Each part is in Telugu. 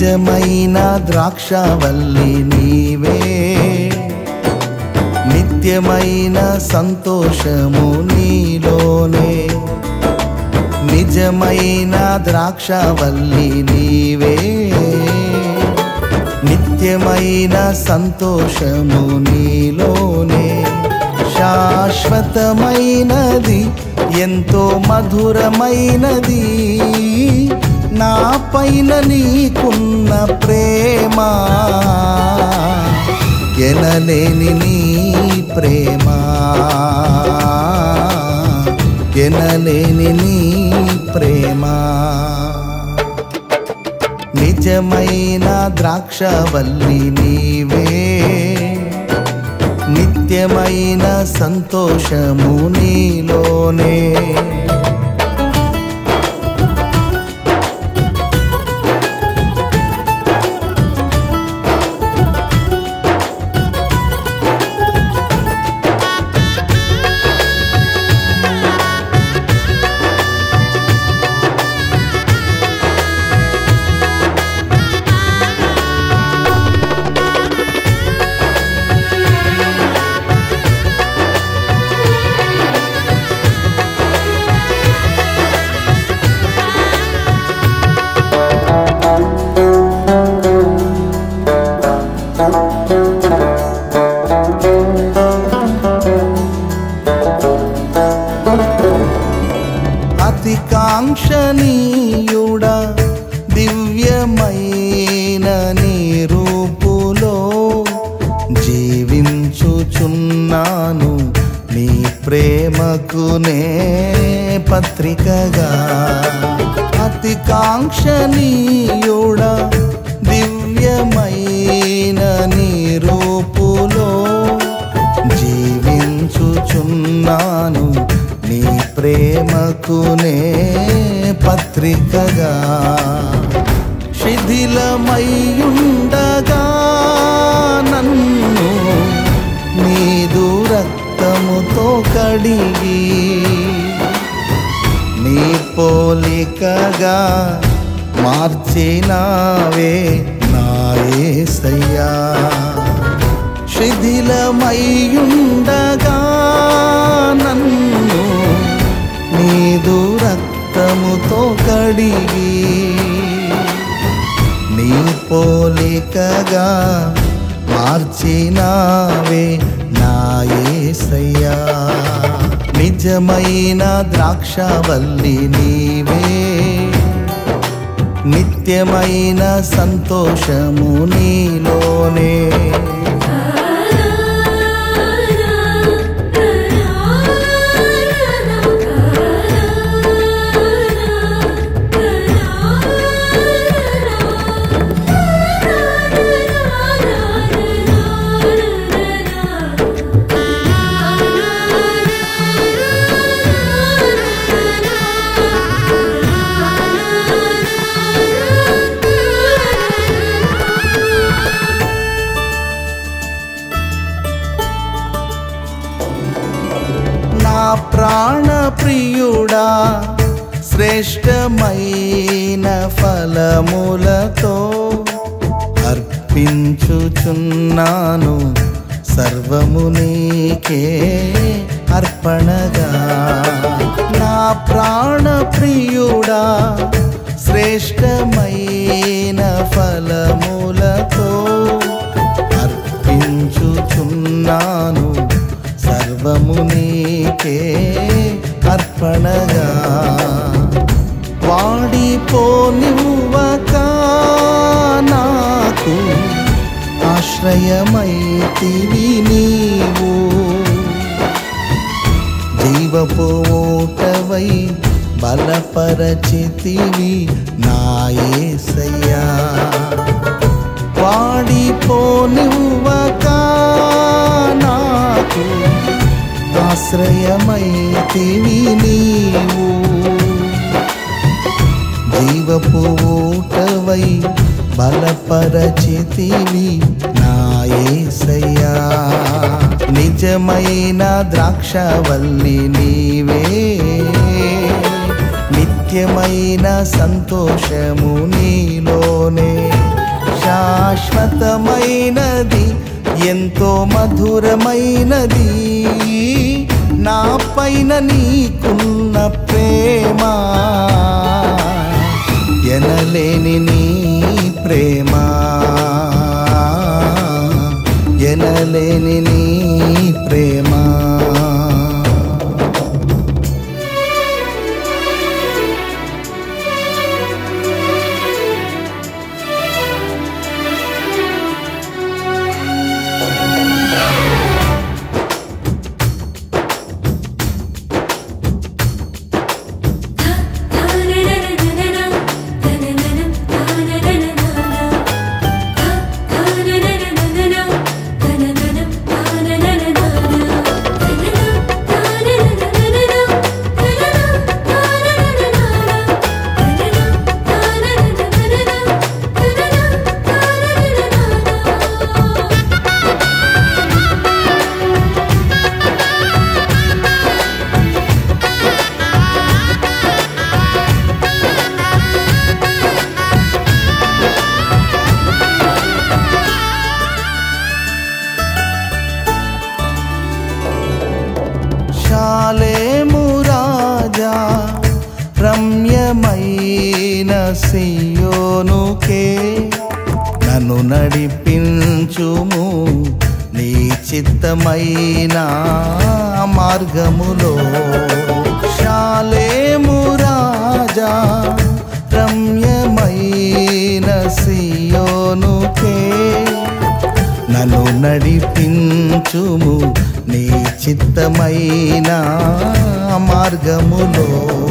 నిజమైన ద్రాక్షవల్లి నీవే నిత్యమైన సంతోషము నీలోనే నిజమైన ద్రాక్షవల్లి నీవే నిత్యమైన సంతోషము నీలోనే శాశ్వతమైనది ఎంతో మధురమైనది నా పైన నీకున్న ప్రేమ ఎనలేని నీ ప్రేమ ఎనలేని నీ ప్రేమ నిజమైన ద్రాక్షవల్లి నీవే నిత్యమైన సంతోషము నీలోనే అతి కాంక్షణీయుడ దివ్యమైన నీ రూపులో జీవించుచున్నాను నీ ప్రేమకు నే పత్రికగా అతి కాంక్షణీయుడ దివ్యమైన నీ రూపులో జీవించుచున్నాను నీ ప్రేమకు నే పత్రికగా శిథిలమయ్యుండగా నన్ను నీదు రక్తముతో కడిగి నీ పోలికగా మార్చినావే నాయసయ్యా శిథిలమయ్యుండగా నన్ను నీదు రక్తముతో కడిగి నీ పోలికగా మార్చినావే నాయసయ్యా నిజమైన ద్రాక్షవల్లి నీవే నిత్యమైన సంతోషము నీలోనే నా ప్రాణ ప్రియుడా శ్రేష్టమైన ఫలములతో అర్పించుచున్నాను సర్వము నీకే అర్పణగా నా ప్రాణ ప్రియుడా శ్రేష్టమైన ఫలములతో అర్పించుచున్నాను సర్వము నీకే అర్పణగా వాడిపోనివ్వక నాకు ఆశ్రయమైతివి నీవు జీవపు ఓటవై బలపరచితివి నాయసయ్యా వాడిపోనివ్వక నాకు ఆశ్రయమైతివి నీవు జీవపు ఊటవై బలపరచితివి నాయసయ్యా నిజమైన ద్రాక్షవల్లి నీవే నిత్యమైన సంతోషము నీలోనే శాశ్వతమైనది ఎంతో మధురమైనది నా పైన నీకున్న ప్రేమ ఎనలేని నీ ప్రేమ ఎనలేని నీ ప్రేమ శాలేము రాజా రమ్యమైన సియోనుకే నన్ను నడిపించుము నీ చిత్తమైన మార్గములో శాలేము రాజా రమ్యమైన సియోనుకే నన్ను నడిపించుము నీ చిత్తమైన మార్గములో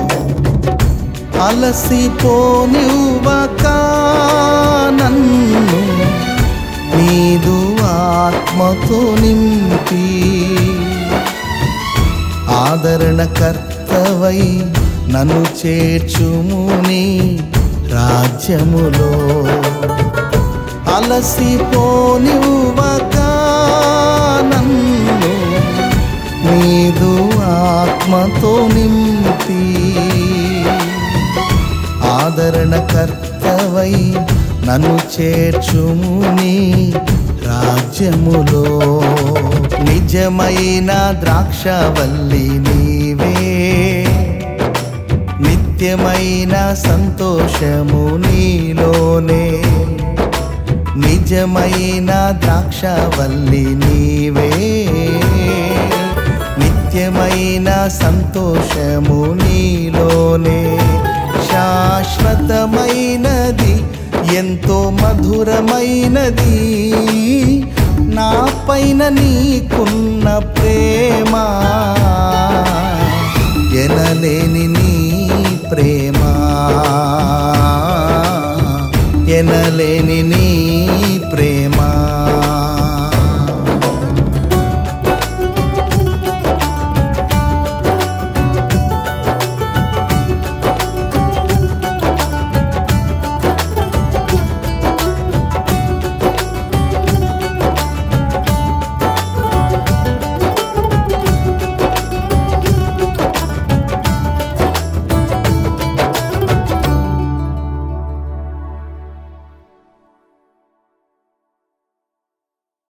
అలసిపోనివ్వక నన్ను నీదు ఆత్మతో నింపి ఆదరణకర్తవై నన్ను చేర్చుము నీ రాజ్యములో అలసిపోనివ్వక నన్ను నీదు ఆత్మతో నింపి ఆదరణకర్తవై నన్ను చేర్చుము నీ రాజ్యములో నిజమైన ద్రాక్షవల్లి నీవే నిత్యమైన సంతోషము నీలోనే నిజమైన ద్రాక్షవల్లి నీవే నిత్యమైన సంతోషము నీలోనే శాశ్వతమైనది ఎంతో మధురమైనది నా పైన నీకున్న ప్రేమ ఎనలేని నీ ప్రేమ ఎనలేని నీ